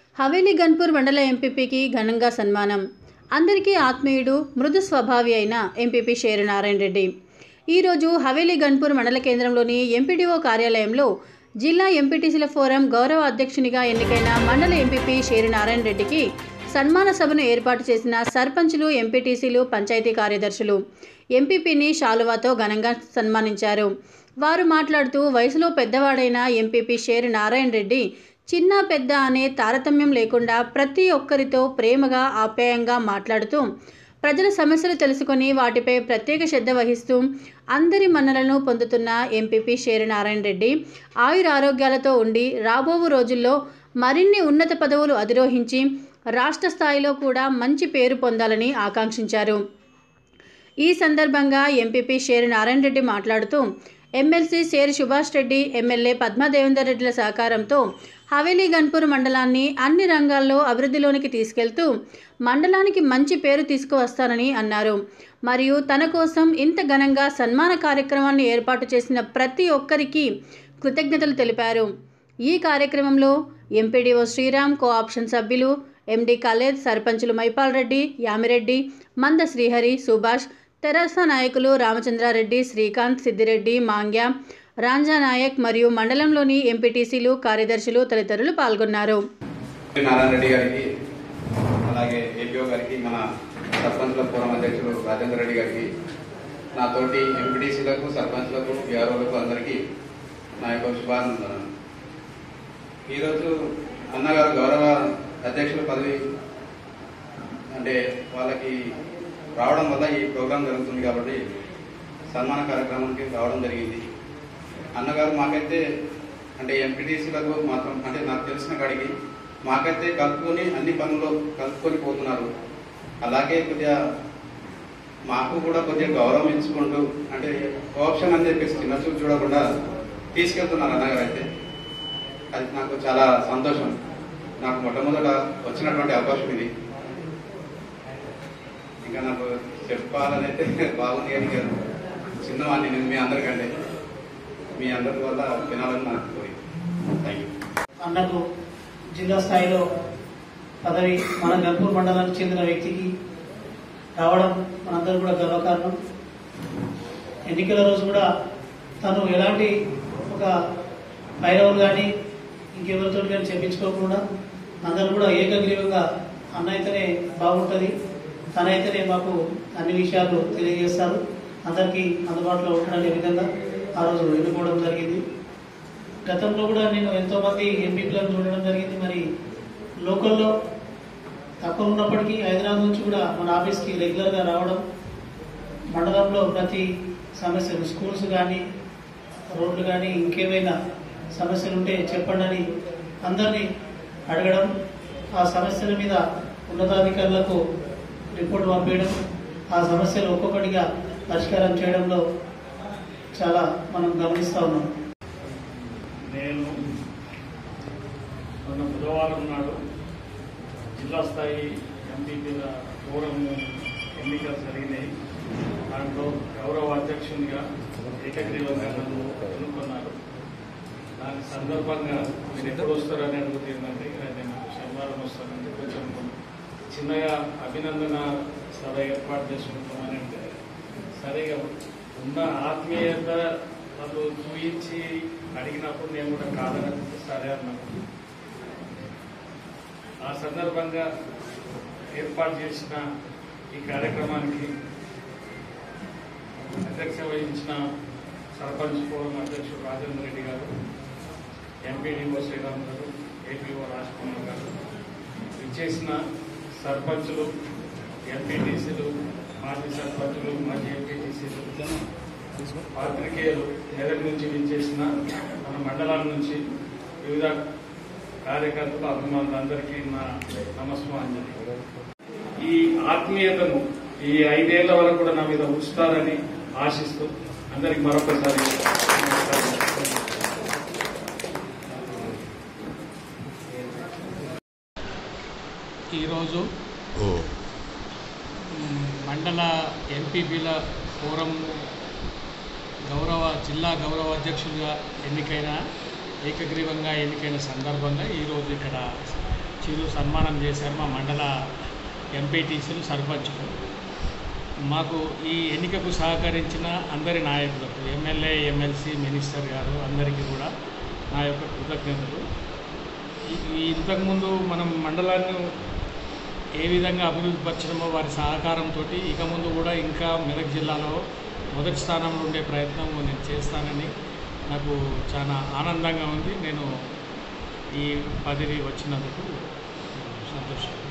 హవేలీ గన్పూర్ మండల ఎంపీపీకి ఘనంగా సన్మానం అందరికీ ఆత్మీయుడు మృదు స్వభావి అయిన ఎంపీపీ షేరు నారాయణ రెడ్డి ఈరోజు హవేలీ గన్పూర్ మండల కేంద్రంలోని ఎంపీడీఓ కార్యాలయంలో జిల్లా ఎంపీటీసీల ఫోరం గౌరవ అధ్యక్షునిగా ఎన్నికైన మండల ఎంపీపీ షేరు నారాయణ రెడ్డికి సన్మాన సభను ఏర్పాటు చేసిన సర్పంచులు ఎంపీటీసీలు పంచాయతీ కార్యదర్శులు ఎంపీపీని శాలువాతో ఘనంగా సన్మానించారు వారు మాట్లాడుతూ వయసులో పెద్దవాడైన ఎంపీపీ షేరు నారాయణ రెడ్డి చిన్న పెద్ద అనే తారతమ్యం లేకుండా ప్రతి ఒక్కరితో ప్రేమగా ఆప్యాయంగా మాట్లాడుతూ ప్రజల సమస్యలు తెలుసుకొని వాటిపై ప్రత్యేక శ్రద్ధ వహిస్తూ అందరి మన్నలను పొందుతున్న ఎంపీపీ షేరు నారాయణ రెడ్డి ఆయురారోగ్యాలతో ఉండి రాబోవు రోజుల్లో మరిన్ని ఉన్నత పదవులు అధిరోహించి రాష్ట్ర స్థాయిలో కూడా మంచి పేరు పొందాలని ఆకాంక్షించారు ఈ సందర్భంగా ఎంపీపీ షేరు నారాయణ రెడ్డి మాట్లాడుతూ ఎమ్మెల్సీ షేరు సుభాష్ రెడ్డి ఎమ్మెల్యే పద్మాదేవేందర్ రెడ్డిల సహకారంతో హవేలీ గన్పూర్ మండలాన్ని అన్ని రంగాల్లో అభివృద్ధిలోనికి తీసుకెళ్తూ మండలానికి మంచి పేరు తీసుకువస్తానని అన్నారు మరియు తన కోసం ఇంత ఘనంగా సన్మాన కార్యక్రమాన్ని ఏర్పాటు చేసిన ప్రతి ఒక్కరికి కృతజ్ఞతలు తెలిపారు ఈ కార్యక్రమంలో ఎంపీడీఓ శ్రీరామ్ కో ఆప్షన్ సభ్యులు ఎండి కలేద్ సర్పంచులు మైపాల్ రెడ్డి యామిరెడ్డి మంద శ్రీహరి సుభాష్ తెరాస నాయకులు రామచంద్రారెడ్డి శ్రీకాంత్ సిద్దిరెడ్డి మాంగ్య రాంజా నాయక్ మరియు మండలంలోని ఎంపీటీసీలు కార్యదర్శులు తదితరులు పాల్గొన్నారు నారాయణ రెడ్డి గారికి అలాగే ఏపీఓ గారికి మన సర్పంచ్ల ఫోరం అధ్యక్షులు రాజేంద్ర రెడ్డి గారికి నా తోటి ఎంపీటీసీలకు సర్పంచ్లకు బీఆర్ఓలకు అందరికీ నా యొక్క శుభానందనలు ఈరోజు అన్నగారు గౌరవ అధ్యక్షుల పదవి అంటే వాళ్ళకి రావడం వల్ల ఈ ప్రోగ్రాం జరుగుతుంది కాబట్టి సన్మాన కార్యక్రమానికి రావడం జరిగింది అన్నగారు మాకైతే అంటే ఎంపీటీసీలకు మాత్రం అంటే నాకు తెలిసిన కాడికి మాకైతే కలుపుకొని అన్ని పనుల్లో కలుపుకొని పోతున్నారు అలాగే కొద్దిగా మాకు కూడా కొద్దిగా గౌరవం ఇచ్చుకుంటూ అంటే ఆప్షన్ అని చెప్పేసి చిన్న చూపు చూడకుండా తీసుకెళ్తున్నారు అన్నగారు అయితే అది నాకు చాలా సంతోషం నాకు మొట్టమొదట వచ్చినటువంటి అవకాశం ఇది ఇంకా నాకు చెప్పాలని అయితే బాగుంది కానీ ఇక చిన్నవాడిని నేను మీ అందరికంటే మీ అందరి వల్ల వినాలని నాకు కోరి థ్యాంక్ యూ అన్నకు జిల్లా స్థాయిలో పదవి మన గన్పూర్ మండలానికి చెందిన వ్యక్తికి రావడం మనందరూ కూడా గర్వకారణం ఎన్నికల రోజు కూడా తను ఎలాంటి ఒక పైరవులు కానీ ఇంకెవరితో కానీ చెప్పించుకోకుండా అందరూ కూడా ఏకగ్రీవంగా అన్న అయితేనే బాగుంటుంది తనైతేనే మాకు అన్ని విషయాలు తెలియజేస్తారు అందరికీ అందుబాటులో ఉండడానికి విధంగా ఆ రోజు ఎన్నుకోవడం జరిగింది గతంలో కూడా నేను ఎంతో మంది ఎంపీలను చూడడం జరిగింది మరి లోకల్లో తక్కువ ఉన్నప్పటికీ హైదరాబాద్ నుంచి కూడా మన ఆఫీస్కి రెగ్యులర్గా రావడం మండలంలో ప్రతి సమస్యలు స్కూల్స్ కానీ రోడ్లు కానీ ఇంకేమైనా సమస్యలు ఉంటే చెప్పండి అని అందరినీ అడగడం ఆ సమస్యల మీద ఉన్నతాధికారులకు రిపోర్ట్ పంపించడం ఆ సమస్యలు ఒక్కొక్కటిగా పరిష్కారం చేయడంలో చాలా మనం గమనిస్తూ ఉన్నాం నేను మొన్న బుధవారం నాడు జిల్లా స్థాయి ఎంపీపీల ఫోరం ఎన్నికలు జరిగినాయి దాంట్లో గౌరవ అధ్యక్షునిగా ఏకగ్రీవంగా నన్ను ఎన్నుకున్నారు దాని సందర్భంగా మీరు ఎప్పుడు వస్తారని అడుగుతుందంటే ఇక నేను శనివారం వస్తానంటే కొంచెం చిన్నగా అభినందన సభ ఏర్పాటు చేసుకుంటామని అంటే సరిగా ఉన్న ఆత్మీయత వాళ్ళు చూయించి అడిగినప్పుడు నేను కూడా కాదని సరే అన్నాను ఆ సందర్భంగా ఏర్పాటు చేసిన ఈ కార్యక్రమానికి అధ్యక్ష వహించిన సర్పంచ్ ఫోరం అధ్యక్షుడు రాజేంద్ర రెడ్డి గారు ఎంపీడీఓ శ్రీరామ్ గారు ఏపీఓ రాజ్కుమార్ గారు ఇచ్చేసిన సర్పంచులు ఎంపీటీసీలు మాజీ సర్పంచులు మాజీ ఎంపీటీసీలు పాత్రికేయులు మెదక్ నుంచి విచ్చేసిన మన మండలాల నుంచి వివిధ కార్యకర్తలు అభిమానులందరికీ నా నమస్మాంజలి ఈ ఆత్మీయతను ఈ ఐదేళ్ల వరకు కూడా నా మీద ఉంచుతారని ఆశిస్తూ అందరికి మరొకసారి నమస్కారం. ఈరోజు మ్, మండల ఎంపీపీల ఫోరం గౌరవ జిల్లా గౌరవ అధ్యక్షులుగా ఎన్నికైన ఏకగ్రీవంగా ఎన్నికైన సందర్భంగా ఈరోజు ఇక్కడ వచ్చిరు సన్మానం చేశారు మా మండల ఎంపీటీసీలు సర్పంచ్లు మాకు ఈ ఎన్నికకు సహకరించిన అందరి నాయకులకు ఎమ్మెల్యే ఎమ్మెల్సీ మినిస్టర్ గారు అందరికీ కూడా నా యొక్క కృతజ్ఞతలు ఈ- ఈ ఇంతకుముందు మనం మండలాన్ని ఏ విధంగా అభివృద్ధి పరచడమో వారి సహకారంతో ఇక ముందు కూడా ఇంకా మెదక్ జిల్లాలో మొదటి స్థానంలో ఉండే ప్రయత్నం నేను చేస్తానని నాకు చాలా ఆనందంగా ఉంది నేను ఈ పదవి వచ్చినందుకు సంతోషం